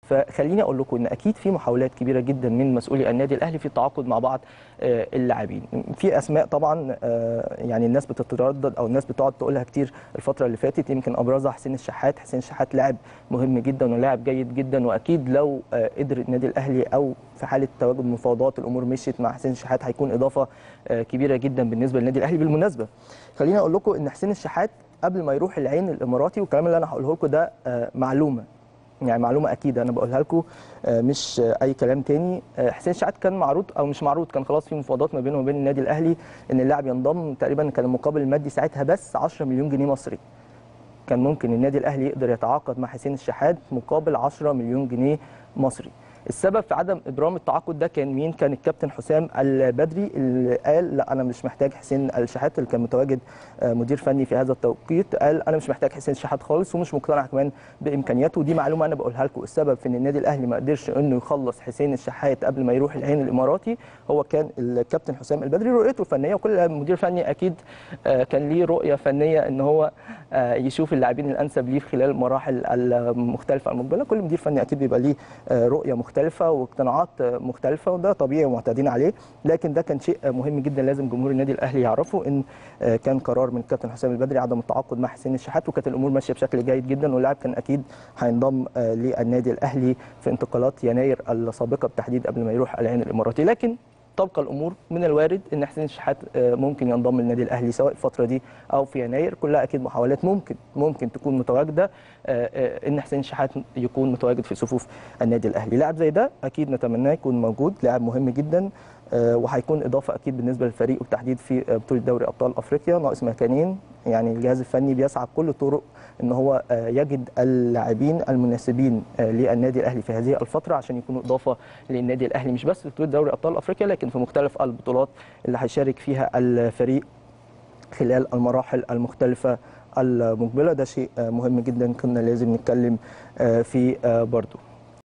فخليني اقول لكم ان اكيد في محاولات كبيره جدا من مسؤولي النادي الاهلي في التعاقد مع بعض آه، اللاعبين في اسماء طبعا آه، يعني الناس بتتردد او الناس بتقعد تقولها كتير الفتره اللي فاتت يمكن ابرزها حسين الشحات حسين الشحات لاعب مهم جدا ولاعب جيد جدا واكيد لو آه، قدر النادي الاهلي او في حاله تواجد مفاوضات الامور مشيت مع حسين الشحات هيكون اضافه آه، كبيره جدا بالنسبه للنادي الاهلي بالمناسبه خليني اقول لكم ان حسين الشحات قبل ما يروح العين الاماراتي والكلام اللي انا هقوله لكم ده آه، معلومه يعني معلومه اكيده انا بقولها لكم آه، مش آه، اي كلام تاني آه، حسين شحات كان معروض او مش معروض كان خلاص في مفاوضات ما بينه وبين النادي الاهلي ان اللاعب ينضم تقريبا كان المقابل المادي ساعتها بس 10 مليون جنيه مصري كان ممكن النادي الاهلي يقدر يتعاقد مع حسين الشحات مقابل 10 مليون جنيه مصري السبب في عدم ابرام التعاقد ده كان مين كان الكابتن حسام البدري اللي قال لا انا مش محتاج حسين الشحات اللي كان متواجد آه، مدير فني في هذا التوقيت قال انا مش محتاج حسين الشحات خالص ومش مقتنع كمان بامكانياته ودي معلومه انا بقولها لكم السبب في ان النادي الاهلي ما قدرش انه يخلص حسين الشحات قبل ما يروح العين الاماراتي هو كان الكابتن حسام البدري رؤيته الفنيه وكل مدير فني اكيد آه، كان ليه رؤيه فنيه ان هو آه، يشوف اللاعبين الانسب ليه خلال المراحل المختلفه المقبله كل مدير فني اكيد بيبقى ليه آه، رؤيه مختلفه واقتناعات آه، مختلفه وده طبيعي ومعتادين عليه لكن ده كان شيء آه، مهم جدا لازم جمهور النادي الاهلي يعرفه ان آه، كان قرار من الكابتن حسام البدري عدم التعاقد مع حسين الشحات وكانت الامور ماشيه بشكل جيد جدا واللاعب كان اكيد هينضم آه، للنادي الاهلي في انتقالات يناير السابقه بالتحديد قبل ما يروح العين الاماراتي لكن تبقى الامور من الوارد ان حسين الشحات آه، ممكن ينضم للنادي الاهلي سواء الفتره دي او في يناير كلها اكيد محاولات ممكن ممكن تكون متواجده آه، آه، ان حسين الشحات يكون متواجد في صفوف النادي الاهلي لاعب زي ده اكيد نتمناه يكون موجود لاعب مهم جدا آه، وهيكون اضافه اكيد بالنسبه للفريق وبالتحديد في آه، بطوله دوري ابطال افريقيا ناقص مكانين يعني الجهاز الفني بيسعى بكل الطرق ان هو آه، يجد اللاعبين المناسبين آه، للنادي الاهلي في هذه الفتره عشان يكونوا اضافه للنادي الاهلي مش بس في بطوله دوري ابطال افريقيا لكن في مختلف البطولات اللي هيشارك فيها الفريق خلال المراحل المختلفه المقبله ده شيء آه، مهم جدا كنا لازم نتكلم آه، فيه آه، برضو